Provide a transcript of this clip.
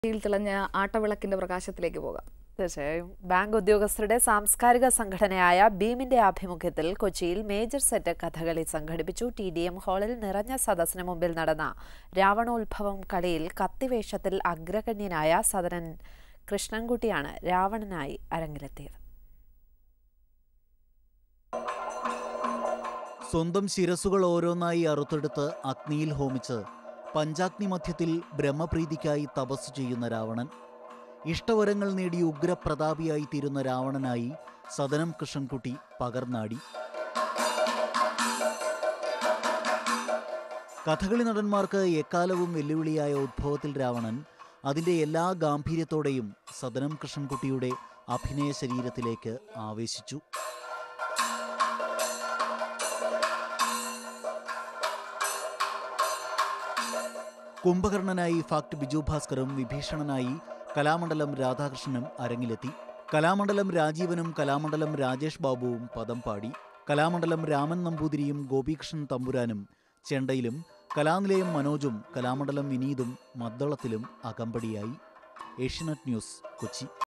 യിൽ തിളഞ്ഞ ആട്ടവിളക്കിന്റെ പ്രകാശത്തിലേക്ക് പോകാം തീർച്ചയായും ബാങ്ക് ഉദ്യോഗസ്ഥരുടെ സാംസ്കാരിക സംഘടനയായ ബീമിന്റെ ആഭിമുഖ്യത്തിൽ കൊച്ചിയിൽ മേജർ സെറ്റ് കഥകളി സംഘടിപ്പിച്ചു ടി ഡി എം ഹാളിൽ നിറഞ്ഞ സദസ്സിന് മുമ്പിൽ നടന്ന രാവണോത്ഭവം കളിയിൽ കത്തിവേഷത്തിൽ അഗ്രഗണ്യനായ സദനൻ കൃഷ്ണൻകുട്ടിയാണ് രാവണനായി അരങ്ങിലെത്തിയത് സ്വന്തം ശിരസുകൾ ഓരോന്നായി അറുത്തെടുത്ത് അഗ്നിയിൽ ഹോമിച്ച് പഞ്ചാഗ്നി മധ്യത്തിൽ ബ്രഹ്മപ്രീതിക്കായി തപസ് ചെയ്യുന്ന രാവണൻ ഇഷ്ടവരങ്ങൾ നേടി ഉഗ്രപ്രതാപിയായി തീരുന്ന രാവണനായി സദനം കൃഷ്ണൻകുട്ടി പകർന്നാടി കഥകളി നടന്മാർക്ക് എക്കാലവും വെല്ലുവിളിയായ ഉദ്ഭവത്തിൽ രാവണൻ അതിൻ്റെ എല്ലാ ഗാംഭീര്യത്തോടെയും സദനം കൃഷ്ണൻകുട്ടിയുടെ അഭിനയ ശരീരത്തിലേക്ക് ആവേശിച്ചു കുംഭകർണനായി ഫാക്ട് ബിജു ഭാസ്കറും വിഭീഷണനായി കലാമണ്ഡലം രാധാകൃഷ്ണനും അരങ്ങിലെത്തി കലാമണ്ഡലം രാജീവനും കലാമണ്ഡലം രാജേഷ് ബാബുവും പദം പാടി കലാമണ്ഡലം രാമൻ നമ്പൂതിരിയും ഗോപികൃഷ്ണൻ തമ്പുരാനും ചെണ്ടയിലും കലാനിലയം മനോജും കലാമണ്ഡലം വിനീതും മദ്ദളത്തിലും അകമ്പടിയായി ഏഷ്യനെറ്റ് ന്യൂസ് കൊച്ചി